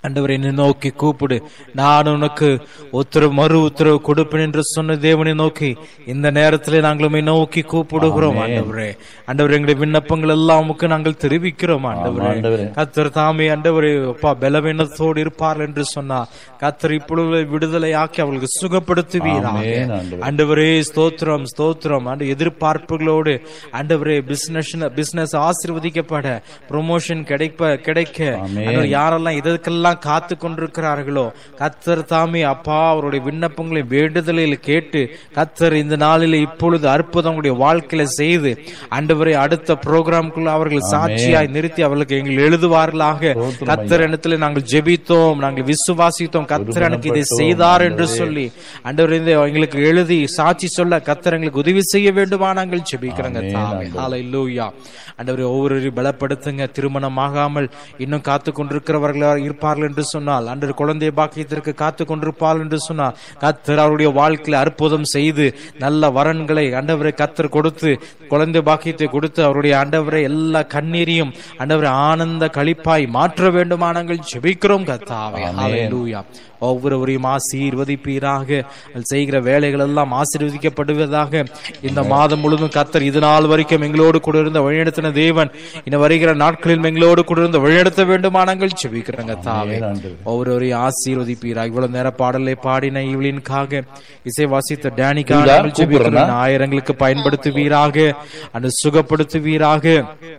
ஆண்டவர் என்னை நோக்கி கூப்பிடு நான் உனக்கு உத்தரவு மறு உத்தரவு கொடுப்பேன் என்று சொன்ன தேவனை நோக்கி இந்த நேரத்திலே நாங்கள் உம்மை நோக்கி கூப்பிடுகிறோம் ஆண்டவரே ஆண்டவர் எங்களுடைய விண்ணப்பங்கள் எல்லாம் உமக்கு நாங்கள் தெரிவிக்கிறோம் ஆண்டவரே ஆண்டவரே. கத்தர் தாமே ஆண்டவரே அப்பா பலவீனத்தோடு இருப்பார் என்று சொன்னார் கத்தர் இப்பொழுது விடுதலை ஆக்கி அவர்களுக்கு சுகப்படுத்துவீராக ஆமென், ஆண்டவரே. ஆண்டவரே ஸ்தோத்திரம் ஸ்தோத்திரம் ஆண்டு எதிர்பார்ப்புகளோடு ஆண்டவரே பிசினஸ் பிசினஸ் ஆசீர்வதிக்கப்பட ப்ரொமோஷன் கிடைப்ப கிடைக்க ஆமென். ஆண்டவர் யாரெல்லாம் இதற்கெல்லாம் காத்து கொண்டிருக்கிறார்களோ கத்தர் தாமே அப்பா அவருடைய விண்ணப்பங்களை வேண்டுதலில் கேட்டு கத்தர் இந்த நாளில் இப்பொழுது அற்புதம் உங்களுடைய வாழ்க்கையில செய்து ஆண்டவரை அடுத்த ப்ரோக்ராம்குள்ள அவர்கள் சாட்சியாய் நிறுத்தி அவர்களுக்கு எங்கள் எழுதுவார்களாக ஸ்தோத்திரம் கத்தர் இடத்துல நாங்கள் ஜெபித்தோம் நாங்கள் விசுவாசித்தோம் கத்தர் எனக்கு இதை செய்தார் என்று சொல்லி ஆண்டவர் இந்த எங்களுக்கு எழுதி சாட்சி சொல்ல கத்தர் எங்களுக்கு உதவி செய்ய வேண்டுமா நாங்கள் ஜெபிக்கிறோங்க தாவே ஹalleluya ஆண்டவரே ஒவ்வொரு பலப்படுத்துங்க திருமணம் ஆகாமல் இன்னும் காத்து கொண்டிருக்கிறவர்களா இருப்பார்கள் என்று சொன்னால் ஆண்டவர் குழந்தை பாக்கியத்திற்கு காத்து கொண்டிருப்பார்கள் என்று சொன்னால் கத்தர் அவருடைய வாழ்க்கையில அற்புதம் செய்து நல்ல வரன்களை ஆண்டவரை கத்தர் கொடுத்து குழந்தை பாக்கியத்தை கொடுத்து அவருடைய ஆண்டவரை எல்லா கண்ணீரையும் ஆண்டவரை ஆனந்த களிப்பாய் மாற்ற வேண்டுமா நாங்கள் ஜெபிக்கிறோம் கத்தாவே ஹalleluya ஒவ்வொருவரையும் ஆசீர்வதிப்பீராக அதில் செய்கிற வேலைகள் எல்லாம் ஆசீர்வதிக்கப்படுவதாக இந்த மாதம் முழுவதும் கத்தர் இது நாள் வரைக்கும் எங்களோடு கூட இருந்த வழிநடத்தின தேவன் இன்னும் வருகிற நாட்களில் எங்களோடு கூட இருந்து வழிநடத்த வேண்டுமானங்கள் செபிக்கிறங்க தாவே ஆண்டவரே. ஒவ்வொருவரையும் ஆசீர்வதிப்பீராக இவ்வளவு நேர பாடலை பாடின இவளின்காக இசை வாசித்த டேனிக்காக இல்ல, நாங்கள் ஜெபிக்கிறோம் கூப்பிடுறேனா? ஆயிரங்களுக்கு பயன்படுத்துவீராக அந்த சுகப்படுத்துவீராக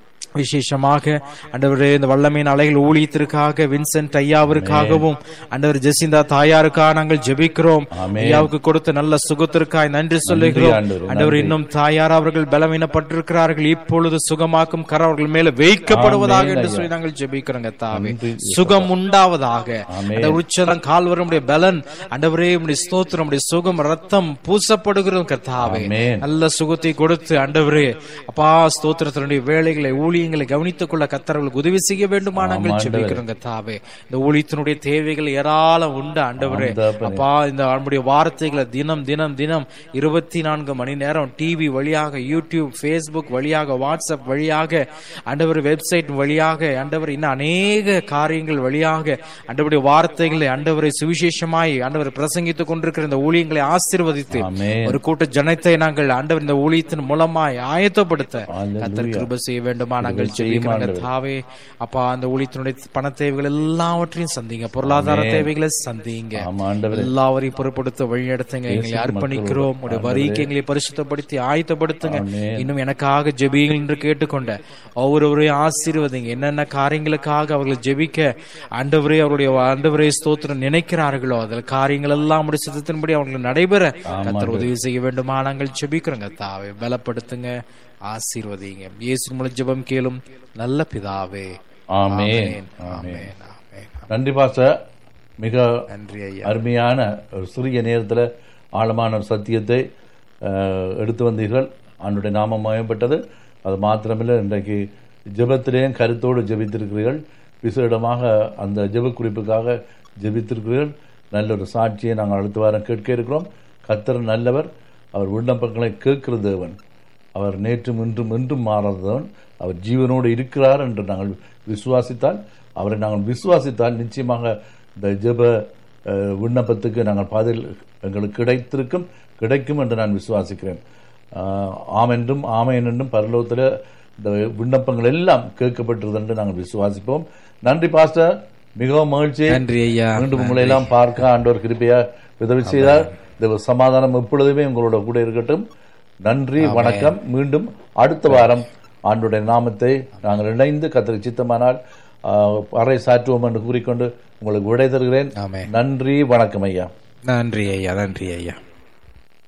விசேஷமாக ஆண்டவரே இந்த வல்லமையின் அலைகள் ஊழியத்திற்காக வின்சென்ட் ஐயாவிற்காகவும் ஆண்டவர் ஜெசிந்தா தாயாருக்காக நாங்கள் ஜெபிக்கிறோம் ஆமென். ஐயாவுக்கு கொடுத்த நல்ல சுகத்திற்காய் நன்றி சொல்லுகிறோம் ஆண்டவரே, ஆண்டவர் இன்னும் தாயார் அவர்கள் பலவீனப்பட்டிருக்கிறார்கள் இப்பொழுது சுகமாக்கும் கர அவர்கள் மேல வைக்கப்படுவதாக ஆமென், என்று ஐயா. சொல்லி நாங்கள் ஜெபிக்கிறோங்க தாவே நன்றி, சுகம் உண்டாவதாக ஆமென். அந்த உச்சதம் கால்வரமுடைய பலன் ஆண்டவரே உடைய ஸ்தோத்திரம் உடைய சுகம் ரத்தம் பூசப்படுகிறோம் கர்த்தாவே ஆமென். நல்ல சுகத்தை கொடுத்து ஆண்டவரே அப்பா ஸ்தோத்திரத்தினுடைய வேலைகளை ஊழியங்களை கவனித்துக் கொள்ள கத்தர்களுக்கு உதவி செய்ய வேண்டுமா நாங்கள் ஆமா, ஆண்டவரே. ஜெபிக்கிறோம் கர்த்தாவே இந்த ஊழியத்தினுடைய தேவைகள் ஏராளம் உண்டு ஆண்டவரே ஆம், தகப்பனே. அப்பா இந்த நம்முடைய வார்த்தைகளை தினம் தினம் தினம் இருபத்தி நான்கு மணி நேரம் டிவி வழியாக யூடியூப் ஃபேஸ்புக் வழியாக வாட்ஸ்அப் வழியாக ஆண்டவர் வெப்சைட் வழியாக ஆண்டவர் இன்னும் அநேக காரியங்கள் வழியாக ஆண்டவருடைய வார்த்தைகளை ஆண்டவரை சுவிசேஷமாய் ஆண்டவர் பிரசங்கித்துக் கொண்டிருக்கிற இந்த ஊழியங்களை ஆசீர்வதித்து ஆமென். ஒரு கூட்ட ஜனத்தை நாங்கள் ஆண்டவர் இந்த ஊழியத்தின் மூலமாய் ஆயத்தப்படுத்த Hallelujah. கத்தர் கிருபை செய்ய வேண்டுமா நாங்கள் கிருபை செய்யும் ஜெபிக்கிறோங்க ஆண்டவரே. தாவே அப்பா அந்த ஊழியத்தினுடைய பண தேவைகள் எல்லாவற்றையும் சந்திங்க பொருளாதார ஆமென். தேவைகளை சந்திங்க ஆமா ஆண்டவரே எல்லாவரையும் பொறுப்படுத்த வழிநடத்துங்க எங்களை இயேசு அர்ப்பணிக்கிறோம் உடைய வரிக்கு எங்களை பரிசுத்தப்படுத்தி ஆயத்தப்படுத்துங்க ஆமென். இன்னும் எனக்காக ஜெபியுங்கள் என்று கேட்டுக்கொண்ட ஒவ்வொருவரையும் ஆசீர்வதிங்க என்னென்ன காரியங்களுக்காக அவர்கள் ஜெபிக்க ஆண்டவரே அவருடைய ஆண்டவரே ஸ்தோத்திரம் நினைக்கிறார்களோ அதில் காரியங்கள் எல்லாம் உடைய சித்தத்தின்படி அவர்கள் நடைபெற கத்தர் உதவி செய்ய வேண்டுமா நாங்கள் ஜெபிக்கிறோங்க தாவே பலப்படுத்துங்க ஆசீர்வதிங்க இயேசு மூலம் ஜெபம் கேளும் நல்ல பிதாவே ஆமென் ஆமென் ஆமென் ஆமென் நன்றி பாஸ்டர் மிக நன்றி ஐயா அருமையான ஒரு சிறிய நேரத்தில் ஆழமான ஒரு சத்தியத்தை அஹ், எடுத்து வந்தீர்கள் ஆண்டுடைய நாமம் மயப்பட்டது அது மாத்திரமில்லை இன்றைக்கு ஜெபத்திலேயும் கருத்தோடு ஜெபித்திருக்கிறீர்கள் விசேடமாக அந்த ஜெப குறிப்புக்காக ஜெபித்திருக்கிறீர்கள் நல்ல ஒரு சாட்சியை நாங்கள் அடுத்த வாரம் கேட்க இருக்கிறோம் கர்த்தர் நல்லவர் அவர் விண்ணப்பங்களை கேட்கிற தேவன் அவர் நேற்றும் இன்றும் என்றும் மாறாதவன் அவர் ஜீவனோடு இருக்கிறார் என்று நாங்கள் விசுவாசித்தால் அவரை நாங்கள் விசுவாசித்தால் நிச்சயமாக இந்த ஜெப அஹ், விண்ணப்பத்துக்கு நாங்கள் பதில் எங்களுக்கு கிடைத்திருக்கும் கிடைக்கும் என்று நான் விசுவாசிக்கிறேன் ஆஹ், ஆம் என்றும் ஆமென் என்றும் பரலோகத்தில் இந்த விண்ணப்பங்கள் எல்லாம் கேட்கப்பட்டிருது என்று நாங்கள் விசுவாசிப்போம் நன்றி பாஸ்டர் மிகவும் மகிழ்ச்சி நன்றி ஐயா மீண்டும் உங்களை எல்லாம் பார்க்க ஆண்டவர் கிருபையா உதவி செய்தார் இந்த சமாதானம் எப்பொழுதுமே உங்களோட கூட இருக்கட்டும் நன்றி வணக்கம் மீண்டும் அடுத்த வாரம் ஆண்டுடைய நாமத்தை நாங்கள் இணைந்து கத்திரி சித்தமானால் ஆஹ், அறை சாற்றுவோம் என்று கூறிக்கொண்டு உங்களுக்கு விடை தருகிறேன் ஆமென் நன்றி வணக்கம் ஐயா நன்றி ஐயா நன்றி ஐயா